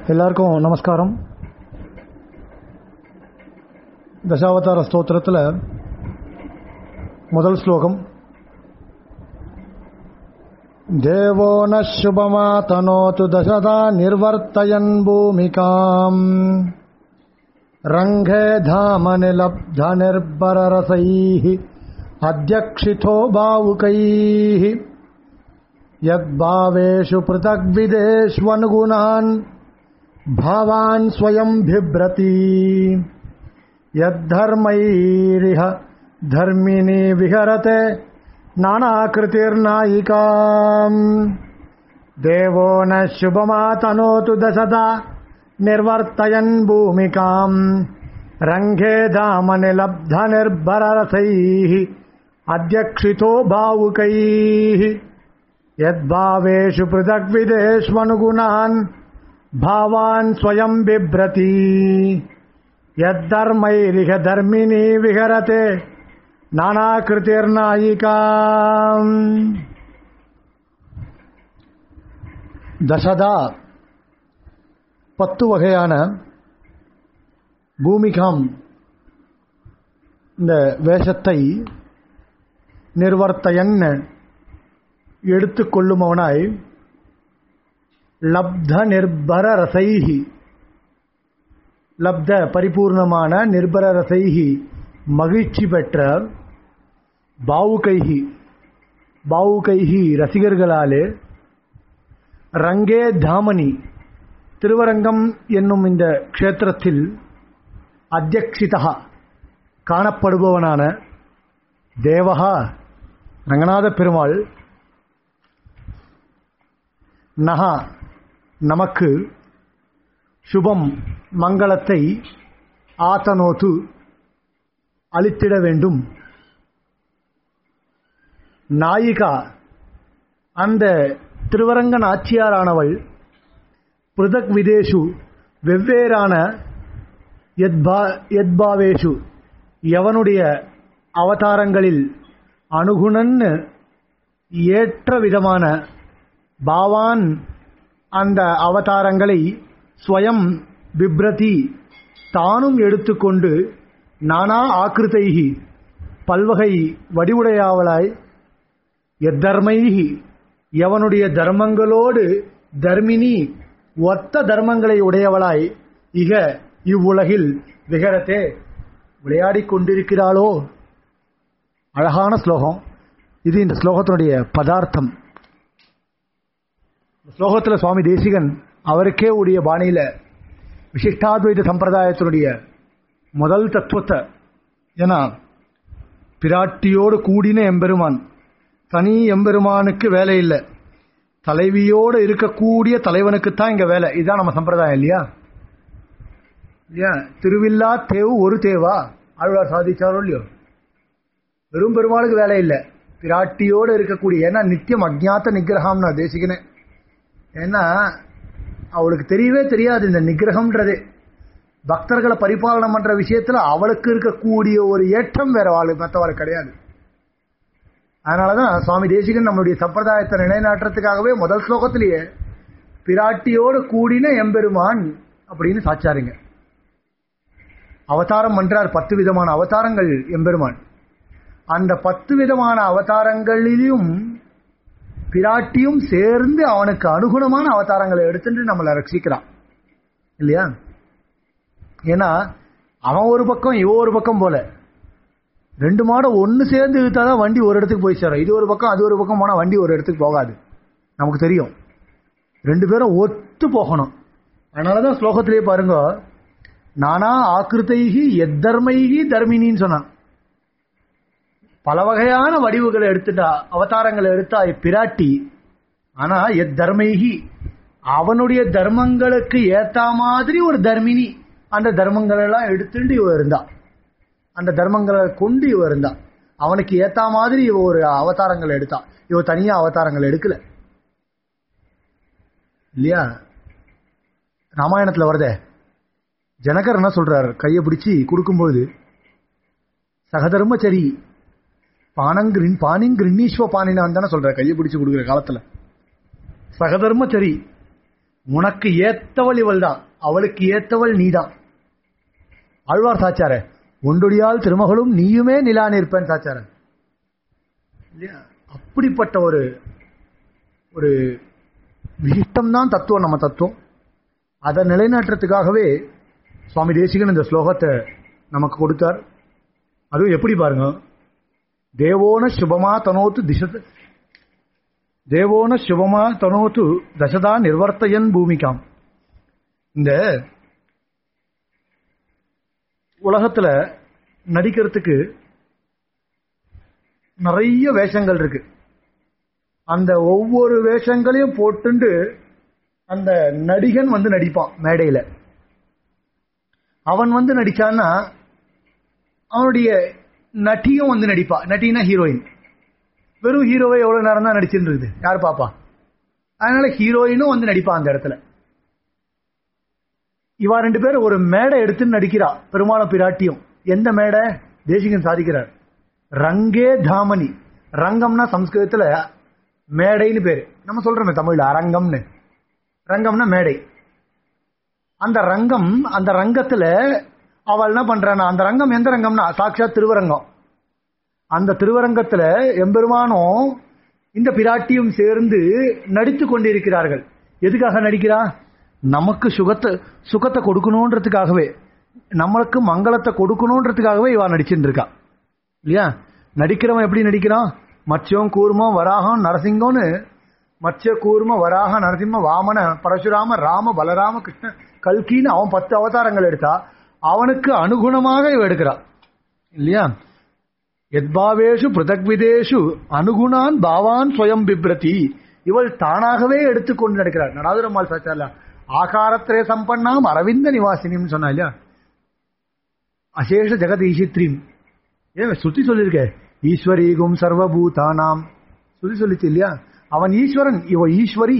எல்லாருக்கும் நமஸ்காரம் தசாவதார ஸ்தோத்திரத்தில் முதல் ஸ்லோகம் தேவோ ந சுபமா தனோது தசதா நிர்வர்த்தயன் பூமிகாம் ரங்கே தாமனிலப்த நிர்பரரசைः அத்தியக்ஷிதோ பாவுகைः यद्भावेषु पृथग्विदेष्वनुगुणान् भावान् स्वयं बिभ्रति यद्धर्मैरिह धर्मिणी विहरते नानाकृतिर्नायिकाम् देवो न शुभमातनोतु दशदा निर्वर्तयन् भूमिकाम् रङ्गे धामनिलब्धनिर्भररसैः अध्यक्षितो भावुकैः यद्भावेषु पृथग्विदेष्वनुगुणान् भावान् स्वयं बिभ्रति यद्धर्मैरिह धर्मिणी विहरते नानाकृतिर्नायिका தசதா பத்து வகையான பூமிகாம் இந்த வேஷத்தை நிர்வர்த்தையன் எடுத்துக்கொள்ளுமவனாய் லப்த நிர்பர ரசைஹி லப்த பரிபூர்ணமான நிர்பர ரசைஹி மகிழ்ச்சி பெற்ற பாவுகைஹி பாவுகைஹி ரசிகர்களாலே ரங்கே தாமனி திருவரங்கம் என்னும் இந்த க்ஷேத்திரத்தில் அத்தியக்ஷிதா காணப்படுபவனான தேவகா ரங்கநாத பெருமாள் நகா நமக்கு சுபம் மங்களத்தை ஆத்தனோத்து அளித்திட வேண்டும் நாயிகா அந்த திருவரங்க நாச்சியாரானவள் பிருதக் விதேஷு வெவ்வேறான எத்பா எத்பாவேஷு எவனுடைய அவதாரங்களில் அணுகுணன்னு ஏற்ற விதமான பாவான் அந்த அவதாரங்களை ஸ்வயம் பிப்ரதி தானும் எடுத்துக்கொண்டு நானா ஆக்கிருதைகி பல்வகை வடிவுடையாவலாய் எத்தர்மைகி எவனுடைய தர்மங்களோடு தர்மினி ஒத்த தர்மங்களை உடையவளாய் இக இவ்வுலகில் விகரத்தே விளையாடிக் கொண்டிருக்கிறாளோ அழகான ஸ்லோகம் இது இந்த ஸ்லோகத்தினுடைய பதார்த்தம் ஸ்லோகத்தில் சுவாமி தேசிகன் அவருக்கே உடைய பாணியில விசிஷ்டாத்வைத சம்பிரதாயத்தினுடைய முதல் தத்துவத்தை ஏன்னா பிராட்டியோடு கூடின எம்பெருமான் தனி எம்பெருமானுக்கு வேலை இல்லை தலைவியோடு இருக்கக்கூடிய தலைவனுக்குத்தான் இங்க வேலை இதுதான் நம்ம சம்பிரதாயம் இல்லையா இல்லையா திருவில்லா தேவு ஒரு தேவா ஆழ்வார் சாதிச்சாரோ இல்லையோ வெறும் பெருமாளுக்கு வேலை இல்லை பிராட்டியோடு இருக்கக்கூடிய ஏன்னா நித்தியம் அஜ்ஞாத்த நிகிரகம்னா தேசிகனே ஏன்னா அவளுக்கு தெரியவே தெரியாது இந்த நிகிரகம்ன்றது பக்தர்களை பரிபாலனம் பண்ற விஷயத்துல அவளுக்கு இருக்கக்கூடிய ஒரு ஏற்றம் வேற வாழ் மற்றவாளுக்கு கிடையாது அதனாலதான் சுவாமி தேசிகன் நம்மளுடைய சம்பிரதாயத்தை நிலைநாட்டுறதுக்காகவே முதல் ஸ்லோகத்திலேயே பிராட்டியோடு கூடின எம்பெருமான் அப்படின்னு சாச்சாருங்க அவதாரம் பண்றார் பத்து விதமான அவதாரங்கள் எம்பெருமான் அந்த பத்து விதமான அவதாரங்களிலும் பிராட்டியும் சேர்ந்து அவனுக்கு அனுகுணமான அவதாரங்களை எடுத்துட்டு நம்மளை ரட்சிக்கிறான் இல்லையா ஏன்னா அவன் ஒரு பக்கம் இவ ஒரு பக்கம் போல ரெண்டு மாடம் ஒன்று சேர்ந்து இழுத்தாதான் வண்டி ஒரு இடத்துக்கு போய் சேரும் இது ஒரு பக்கம் அது ஒரு பக்கம் போனால் வண்டி ஒரு இடத்துக்கு போகாது நமக்கு தெரியும் ரெண்டு பேரும் ஒத்து போகணும் அதனாலதான் ஸ்லோகத்திலேயே பாருங்க நானா ஆக்கிருத்தைகி எத்தர்மைகி தர்மினின்னு சொன்னான் பல வகையான வடிவுகளை எடுத்துட்டா அவதாரங்களை எடுத்தா பிராட்டி ஆனா எத் தர்மைகி அவனுடைய தர்மங்களுக்கு ஏத்த மாதிரி ஒரு தர்மினி அந்த தர்மங்கள் எல்லாம் எடுத்துட்டு இவ இருந்தா அந்த தர்மங்களை கொண்டு இவ இருந்தா அவனுக்கு ஏத்த மாதிரி இவ ஒரு அவதாரங்களை எடுத்தா இவ தனியா அவதாரங்கள் எடுக்கல இல்லையா ராமாயணத்துல வருதே ஜனகர் என்ன சொல்றார் கையை பிடிச்சி கொடுக்கும்போது சகதர்மச்சரி பானங்கிரின் பானிங்கிரின்னீஸ்வ பானினான் தானே சொல்ற கையை பிடிச்சு கொடுக்குற காலத்துல சகதர்மச்சரி உனக்கு ஏத்தவள் இவள் தான் அவளுக்கு ஏத்தவள் நீதான் ஆழ்வார் சாச்சார ஒன்றுடியால் திருமகளும் நீயுமே நிலா நிற்பேன் சாச்சார இல்லையா அப்படிப்பட்ட ஒரு ஒரு விசிஷ்டம் தான் தத்துவம் நம்ம தத்துவம் அதை நிலைநாட்டுறதுக்காகவே சுவாமி தேசிகன் இந்த ஸ்லோகத்தை நமக்கு கொடுத்தார் அதுவும் எப்படி பாருங்க தேவோன சுபமா தனோத்து திசத் தேவோன சுபமா தனோத்து தசதா நிர்வர்த்தயன் பூமிகாம் இந்த உலகத்துல நடிக்கிறதுக்கு நிறைய வேஷங்கள் இருக்கு அந்த ஒவ்வொரு வேஷங்களையும் போட்டுண்டு அந்த நடிகன் வந்து நடிப்பான் மேடையில அவன் வந்து நடிச்சான்னா அவனுடைய நட்டியும் வந்து நடிப்பா நட்டினா ஹீரோயின் வெறும் ஹீரோவை எவ்வளவு நேரம் தான் நடிச்சுட்டு இருக்குது யார் பாப்பா அதனால ஹீரோயினும் வந்து நடிப்பா அந்த இடத்துல இவா ரெண்டு பேரும் ஒரு மேடை எடுத்து நடிக்கிறா பெருமாளும் பிராட்டியும் எந்த மேடை தேசிகன் சாதிக்கிறார் ரங்கே தாமனி ரங்கம்னா சம்ஸ்கிருதத்துல மேடைன்னு பேரு நம்ம சொல்றோமே தமிழ்ல அரங்கம்னு ரங்கம்னா மேடை அந்த ரங்கம் அந்த ரங்கத்துல அவள் என்ன பண்றானா அந்த ரங்கம் எந்த ரங்கம்னா சாட்சாத் திருவரங்கம் அந்த திருவரங்கத்துல எம்பெருமானும் இந்த பிராட்டியும் சேர்ந்து நடித்து கொண்டிருக்கிறார்கள் எதுக்காக நடிக்கிறா நமக்கு சுகத்தை சுகத்தை கொடுக்கணுன்றதுக்காகவே நம்மளுக்கு மங்களத்தை கொடுக்கணுன்றதுக்காகவே இவா நடிச்சுட்டு இருக்கா இல்லையா நடிக்கிறவன் எப்படி நடிக்கிறான் மத்யம் கூர்மம் வராகம் நரசிங்கம்னு மத்ய கூர்ம வராக நரசிம்ம வாமன பரசுராம ராம பலராம கிருஷ்ண கல்கின்னு அவன் பத்து அவதாரங்கள் எடுத்தா அவனுக்கு அனுகுணமாக இவ எடுக்கிறான் இல்லையா எத்பாவேஷு பிருதக்விதேஷு அனுகுணான் பாவான் ஸ்வயம் பிப்ரதி இவள் தானாகவே எடுத்துக்கொண்டு நடக்கிறார் நடாதுரம்மாள் சாச்சால ஆகாரத்திரே சம்பன்னாம் அரவிந்த நிவாசினின்னு சொன்னா இல்லையா அசேஷ ஜெகத் ஈஷித்ரீம் ஏன் சுத்தி சொல்லியிருக்க ஈஸ்வரீகும் சர்வபூதானாம் சொல்லி சொல்லிச்சு இல்லையா அவன் ஈஸ்வரன் இவ ஈஸ்வரி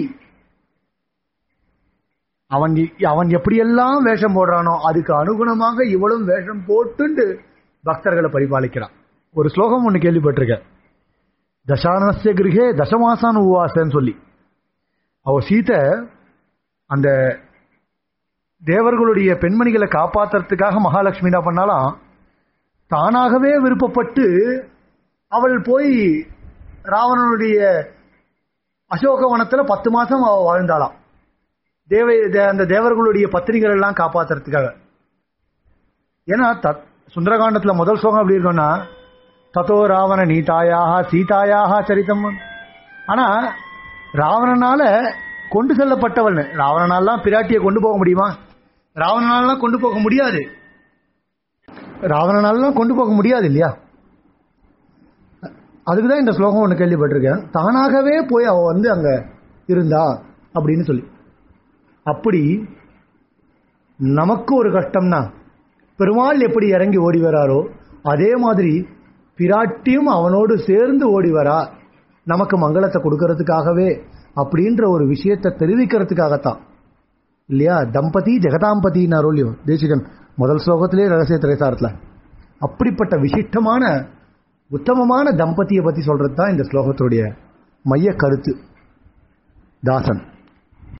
அவன் அவன் எப்படியெல்லாம் வேஷம் போடுறானோ அதுக்கு அனுகுணமாக இவளும் வேஷம் போட்டுண்டு பக்தர்களை பரிபாலிக்கிறான் ஒரு ஸ்லோகம் ஒண்ணு கேள்விப்பட்டிருக்க தசானசிய கிரகே தசமாசான உவாசன்னு சொல்லி அவ சீத்தை அந்த தேவர்களுடைய பெண்மணிகளை காப்பாத்துறதுக்காக மகாலட்சுமி என்ன பண்ணாலாம் தானாகவே விருப்பப்பட்டு அவள் போய் ராவணனுடைய அசோகவனத்துல பத்து மாசம் அவ வாழ்ந்தாளாம் தேவ தே- அந்த தேவர்களுடைய பத்திரிகள் எல்லாம் காப்பாத்துறதுக்காக ஏன்னா தத் சுந்தரகாண்டத்துல முதல் ஸ்லோகம் எப்படி இருக்கும்னா தத்தோ ராவண நீதாயாக சீதாயாக சரிதம் ஆனா ராவணனால கொண்டு செல்லப்பட்டவள் ராவணனாலாம் பிராட்டியை கொண்டு போக முடியுமா ராவணனாலாம் கொண்டு போக முடியாது ராவணனாலாம் கொண்டு போக முடியாது இல்லையா அதுக்கு தான் இந்த ஸ்லோகம் ஒன்று கேள்விப்பட்டிருக்கேன் தானாகவே போய் அவ வந்து அங்க இருந்தா அப்படின்னு சொல்லி அப்படி நமக்கு ஒரு கஷ்டம்னா பெருமாள் எப்படி இறங்கி ஓடி வராரோ அதே மாதிரி பிராட்டியும் அவனோடு சேர்ந்து ஓடி வரா நமக்கு மங்களத்தை கொடுக்கறதுக்காகவே அப்படின்ற ஒரு விஷயத்தை தெரிவிக்கிறதுக்காகத்தான் இல்லையா தம்பதி ஜெகதாம்பதினாரோ இல்லையோ தேசிகன் முதல் ஸ்லோகத்திலே ரகசிய திரைசாரத்துல அப்படிப்பட்ட விசிஷ்டமான உத்தமமான தம்பதியை பத்தி சொல்றது தான் இந்த ஸ்லோகத்துடைய மைய கருத்து தாசன்